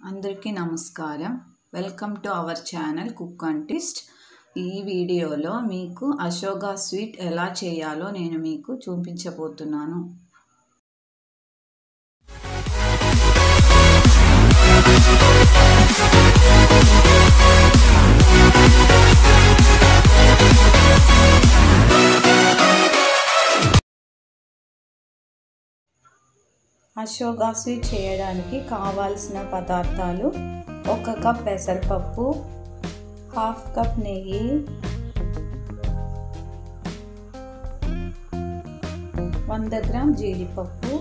అందరికీ నమస్కారం welcome to our channel cook and twist ఈ వీడియోలో మీకు అశోగా స్వీట్ ఎలా చేయాలో నేను మీకు చూపించబోతున్నాను అశోగా స్వీట్ చేయడానికి కావాల్సిన పదార్థాలు ఒక కప్ పెసరపప్పు హాఫ్ కప్ నెయ్యి వంద గ్రామ్ జీడిపప్పు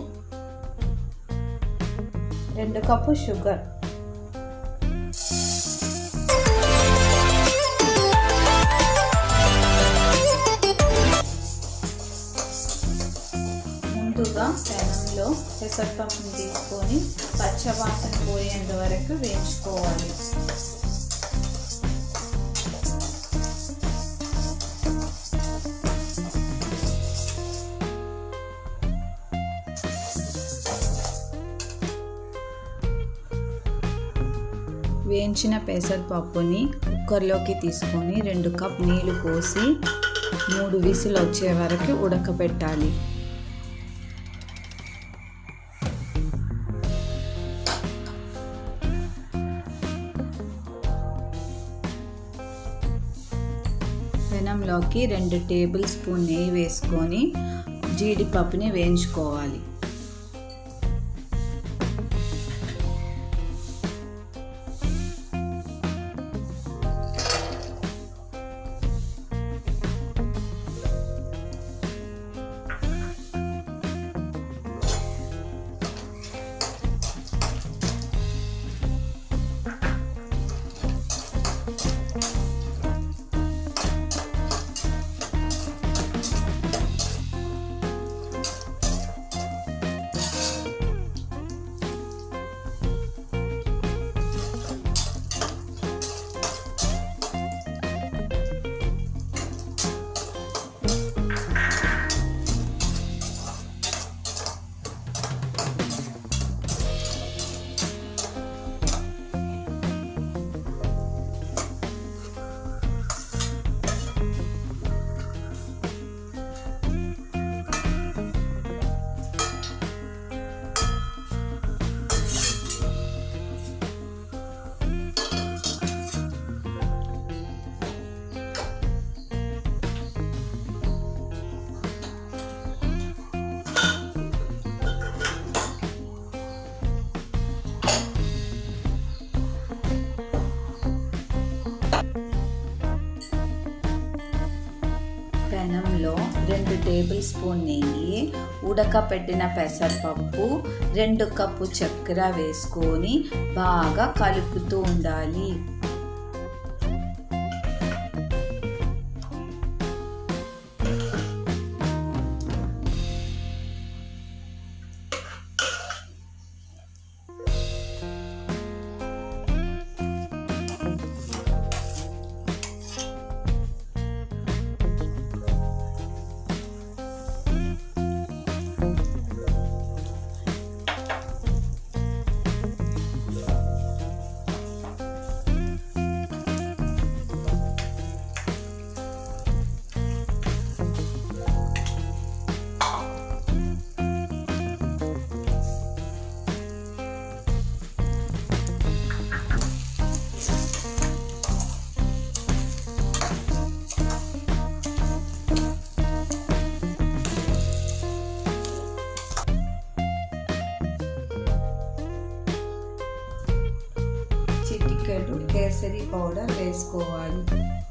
రెండు కప్పు షుగర్ ముందుగా పెనంలో పెసరపప్పును తీసుకొని పచ్చవాసన పోయేంత వరకు వేయించుకోవాలి వేయించిన పెసరపప్పుని కుక్కర్లోకి తీసుకొని రెండు కప్ నీళ్లు పోసి మూడు విసులు వచ్చే వరకు ఉడకబెట్టాలి పెనంలోకి రెండు టేబుల్ స్పూన్ నెయ్యి వేసుకొని జీడిపప్పుని వేయించుకోవాలి పెనంలో రెండు టేబుల్ స్పూన్ నెయ్యి ఉడకపెట్టిన పెసరపప్పు రెండు కప్పు చక్కెర వేసుకొని బాగా కలుపుతూ ఉండాలి చిటికెడు కేసరి పౌడర్ వేసుకోవాలి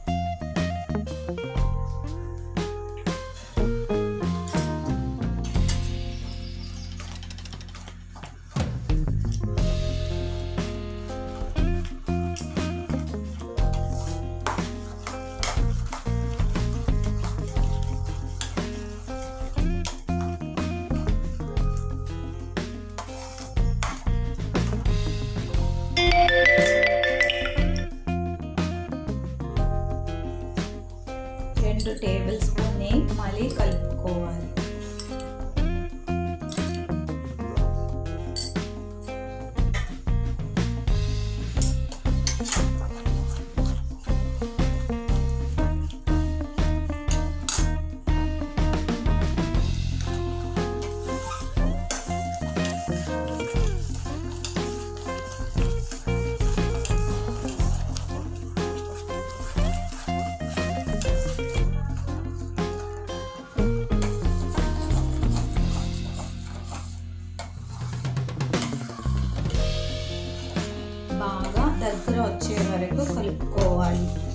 రెండు టేబుల్ స్పూన్ నెయ్యి మళ్ళీ కలుపుకోవాలి దగ్గర వచ్చే వరకు కలుపుకోవాలి